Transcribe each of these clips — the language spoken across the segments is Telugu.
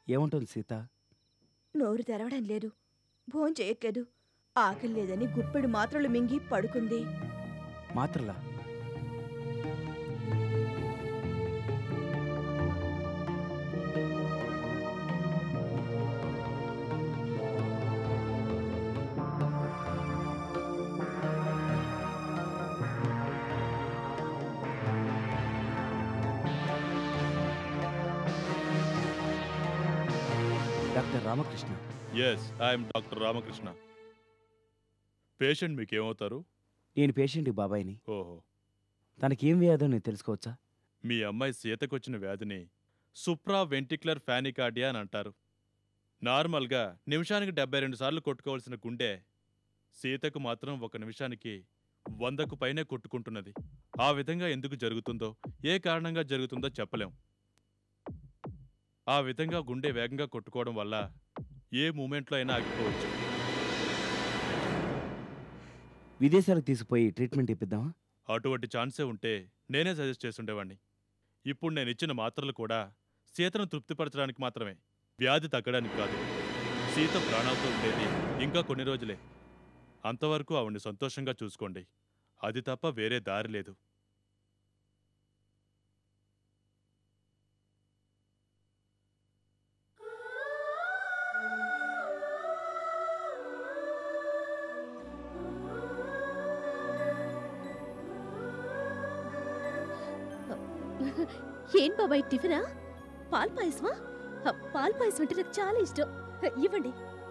ఏముంటుంది సీత నోరు తెరవడం లేదు భోం చేయట్లేదు ఆకలి లేదని గుప్పెడు మాత్రలు మింగి పడుకుంది మాత్రలా doctor Ramakrishna yes I'm doctor Ramakrishna patient మీకేమవుతారు నేను పేషెంట్ బాబాయిని ఓహో తనకేం వ్యాధో నేను తెలుసుకోవచ్చా మీ అమ్మాయి సీతకొచ్చిన వ్యాధిని సుప్రా వెంటిక్యులర్ ఫ్యానికార్డియా అని అంటారు నార్మల్గా నిమిషానికి డెబ్బై రెండు సార్లు కొట్టుకోవాల్సిన గుండె సీతకు మాత్రం ఒక నిమిషానికి వందకు పైనే కొట్టుకుంటున్నది ఆ విధంగా ఎందుకు జరుగుతుందో ఏ కారణంగా జరుగుతుందో చెప్పలేం ఆ విధంగా గుండె వేగంగా కొట్టుకోవడం వల్ల ఏ మూమెంట్లో అయినా ఆగిపోవచ్చు విదేశాలకు తీసుకుపోయి ట్రీట్మెంట్ ఇప్పిద్దామా అటువంటి ఛాన్సే ఉంటే నేనే సజెస్ట్ చేస్తుండేవాణ్ణి ఇప్పుడు నేను ఇచ్చిన మాత్రలు కూడా సీతను తృప్తిపరచడానికి మాత్రమే వ్యాధి తగ్గడానికి కాదు సీత ప్రాణాలతో ఉండేది ఇంకా కొన్ని రోజులే అంతవరకు ఆవిడ్ని సంతోషంగా చూసుకోండి అది తప్ప వేరే దారి లేదు ఏం బాబాయ్ టిఫినా పాల్ పాయసమా హ, పాల్ పాయసం అంటే నాకు చాలా ఇష్టం హ, ఇవ్వండి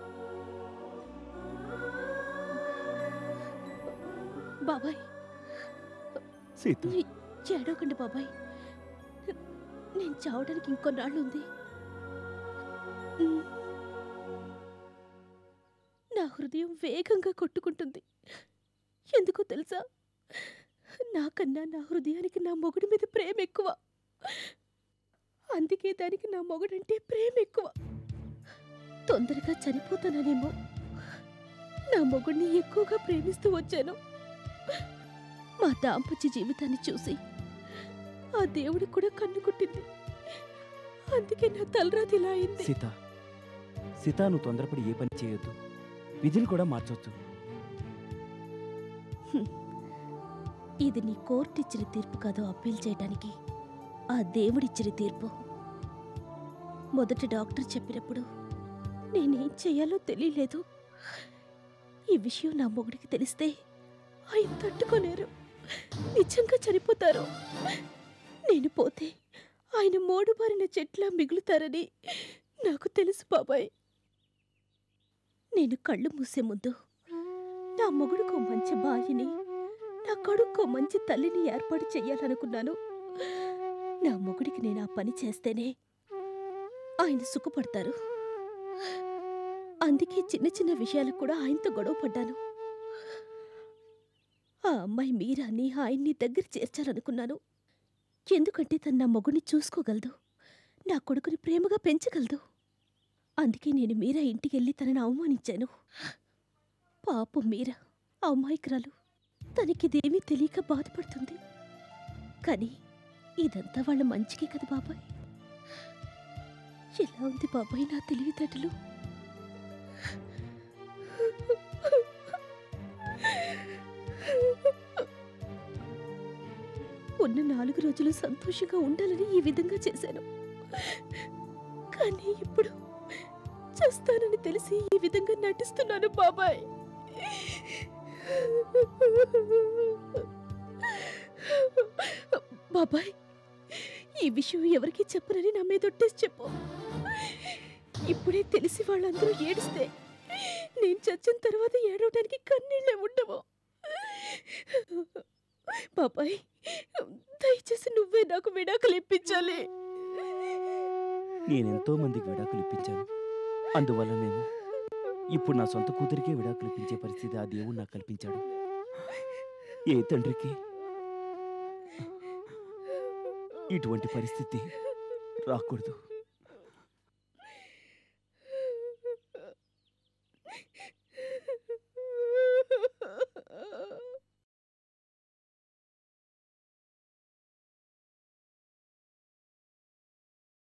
బాబాయ్ సీత ఈ- ఏడవకండి బాబాయ్ నేను చావడానికి ఇంకొన్నాళ్ళు ఉంది ఉమ్. నా హృదయం వేగంగా కొట్టుకుంటుంది ఎందుకో తెలుసా నాకన్నా నా హృదయానికి నా మొగుడి మీద ప్రేమ ఎక్కువ అందుకే దానికి నా మొగుడంటే ప్రేమ ఎక్కువ తొందరగా చనిపోతాననేమో నా మొగుడిని ఎక్కువగా ప్రేమిస్తూ వచ్చాను మా దాంపత్య జీవితాన్ని చూసి ఆ దేవుడికి కూడా కన్ను కుట్టింది అందుకే నా తలరాతి ఇలా అయింది సీత సీత నువ్వు తొందరపడి ఏ పని చేయొద్దు విధిని కూడా మార్చొచ్చు ఇది నీ కోర్టు ఇచ్చిన తీర్పు కాదు అప్పీల్ చేయడానికి ఆ దేవుడిచ్చిన తీర్పు మొదటి డాక్టర్ చెప్పినప్పుడు నేనేం చేయాలో తెలియలేదు ఈ విషయం నా మొగుడికి తెలిస్తే ఆయన తట్టుకోలేరు నిజంగా చనిపోతారు నేను పోతే ఆయన మోడుబారిన చెట్ల మిగులుతారని నాకు తెలుసు బాబాయ్ నేను కళ్ళు మూసే ముందు నా మొగుడుకో మంచి భార్యని నా కొడుక్కో మంచి తల్లిని ఏర్పాటు చెయ్యాలనుకున్నాను నా మొగుడికి నేను ఆ పని చేస్తేనే ఆయన సుఖపడతారు అందుకే చిన్న చిన్న విషయాలకు కూడా ఆయనతో గొడవ పడ్డాను ఆ అమ్మాయి మీరాని ఆయన్ని దగ్గర చేర్చాలనుకున్నాను ఎందుకంటే తను నా మొగుడిని చూసుకోగలదు నా కొడుకుని ప్రేమగా పెంచగలదు అందుకే నేను మీరా ఇంటికెళ్ళి తనని అవమానించాను పాపం మీరా ఆ అమాయకురాలు తనకిదేమీ తెలియక బాధపడుతుంది కానీ ఇదంతా వాళ్ళ మంచికే కదా బాబాయ్ ఎలా ఉంది బాబాయ్ నా తెలివితేటలు ఉన్న నాలుగు రోజులు సంతోషంగా ఉండాలని ఈ విధంగా చేశాను కానీ ఇప్పుడు చేస్తానని తెలిసి ఈ విధంగా నటిస్తున్నాను బాబాయ్ బాబాయ్ ఈ విషయం ఎవరికీ చెప్పనని నా మీద ఒట్టేసి చెప్పు ఇప్పుడే తెలిసి వాళ్ళందరూ ఏడిస్తే నేను చచ్చిన తర్వాత ఏడవడానికి కన్నీళ్ళే ఉండవు బాబాయ్ దయచేసి నువ్వే నాకు విడాకులు ఇప్పించాలి నేనెంతో మందికి విడాకులు ఇప్పించాను అందువల్లనేమో ఇప్పుడు నా సొంత కూతురికే విడాకులు ఇప్పించే పరిస్థితి ఆ దేవుడు నాకు కల్పించాడు ఏ తండ్రికి ఇటువంటి పరిస్థితి రాకూడదు